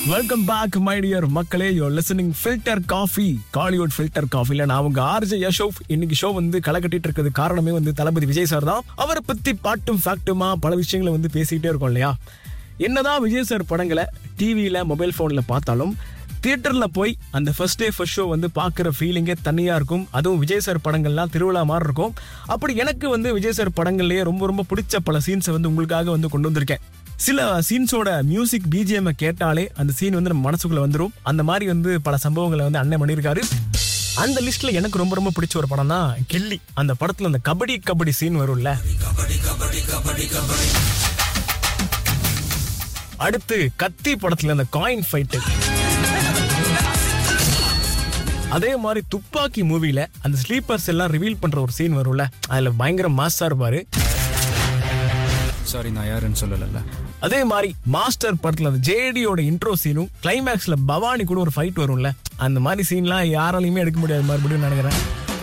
welcome back my dear மக்களே you're listening filter coffee Kollywood filter காஃபில நான் உங்க ஆர்ஜே யஷோப் இன்னைக்கு ஷோ வந்து களை கட்டிட்டு இருக்கிறது காரணமே வந்து தளபதி விஜய் சார் தான் அவரை பத்தி பாட்டும் ஃபேக்ட்டுமா பல விஷயங்களை வந்து பேசிக்கிட்டே இருக்கோம் இல்லையா என்னதான் விஜய் சார் படங்களை டிவியில மொபைல் போன்ல பார்த்தாலும் தியேட்டர்ல போய் அந்த ஃபர்ஸ்ட் டே ஃபர்ஸ்ட் ஷோ வந்து பார்க்குற ஃபீலிங்கே தனியா இருக்கும் அதுவும் விஜய் சார் படங்கள்லாம் திருவிழா மாதிரி இருக்கும் அப்படி எனக்கு வந்து விஜய் சார் படங்கள்லயே ரொம்ப ரொம்ப பிடிச்ச பல சீன்ஸை வந்து உங்களுக்காக வந்து கொண்டு வந்திருக்கேன் சில சீன்ஸோட மியூசிக் பிஜிஎம் கேட்டாலே அந்த சீன் வந்து நம்ம மனசுக்குள்ள வந்துடும் அந்த மாதிரி வந்து பல சம்பவங்களை வந்து அண்ணன் பண்ணியிருக்காரு அந்த லிஸ்ட்ல எனக்கு ரொம்ப ரொம்ப பிடிச்ச ஒரு படம் தான் கில்லி அந்த படத்துல அந்த கபடி கபடி சீன் வரும்ல அடுத்து கத்தி படத்துல அந்த காயின் ஃபைட்டு அதே மாதிரி துப்பாக்கி மூவில அந்த ஸ்லீப்பர்ஸ் எல்லாம் ரிவீல் பண்ற ஒரு சீன் வரும்ல அதுல பயங்கர மாஸா இருப்பாரு சாரி நான் யாருன்னு சொல்லல அதே மாதிரி மாஸ்டர் படத்துல அந்த ஜேடியோட இன்ட்ரோ சீனும் கிளைமேக்ஸ்ல பவானி கூட ஒரு ஃபைட் வரும்ல அந்த மாதிரி சீன்லாம் யாராலையுமே எடுக்க முடியாது மறுபடியும் நினைக்கிறேன்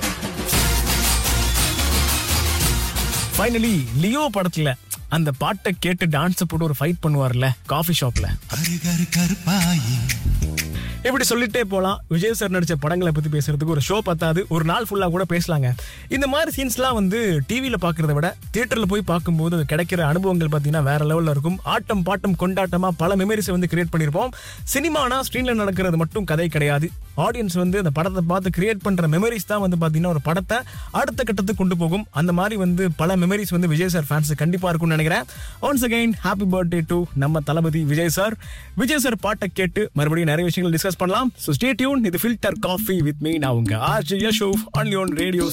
ஃபைனலி லியோ படத்துல அந்த பாட்டை கேட்டு டான்ஸ் போட்டு ஒரு ஃபைட் பண்ணுவார்ல காஃபி ஷாப்ல கரு கருப்பாயி இப்படி சொல்லிட்டே போலாம் விஜய் சார் நடிச்ச படங்களை பத்தி பேசுறதுக்கு ஒரு ஷோ பத்தாது ஒரு நாள் ஃபுல்லா கூட பேசலாங்க இந்த மாதிரி சீன்ஸ்லாம் வந்து டிவியில பாக்குறத விட தியேட்டர்ல போய் பார்க்கும்போது அது கிடைக்கிற அனுபவங்கள் பார்த்தீங்கன்னா வேற லெவல்ல இருக்கும் ஆட்டம் பாட்டம் கொண்டாட்டமா பல மெமரிஸை வந்து கிரியேட் பண்ணியிருப்போம் சினிமானா ஸ்க்ரீன்ல நடக்கிறது மட்டும் கதை கிடையாது ஆடியன்ஸ் வந்து அந்த படத்தை பார்த்து கிரியேட் பண்ற மெமரிஸ் தான் வந்து பாத்தீங்கன்னா ஒரு படத்தை அடுத்த கட்டத்துக்கு கொண்டு போகும் அந்த மாதிரி வந்து பல மெமரிஸ் வந்து விஜய் சார் ஃபேன்ஸ் கண்டிப்பா இருக்கும்னு நினைக்கிறேன் once again happy birthday to நம்ம தளபதி விஜய் சார் விஜய் சார் பாட்டை கேட்டு மறுபடியும் நிறைய விஷயங்கள் டிஸ்கஸ் பண்ணலாம் ஸோ ஸ்டே டியூன் இது ஃபில்டர் காஃபி வித் மீ நான் உங்க ஆர்ஜி யஷோஃப் ஆன்லி ஆன் ரேடியோ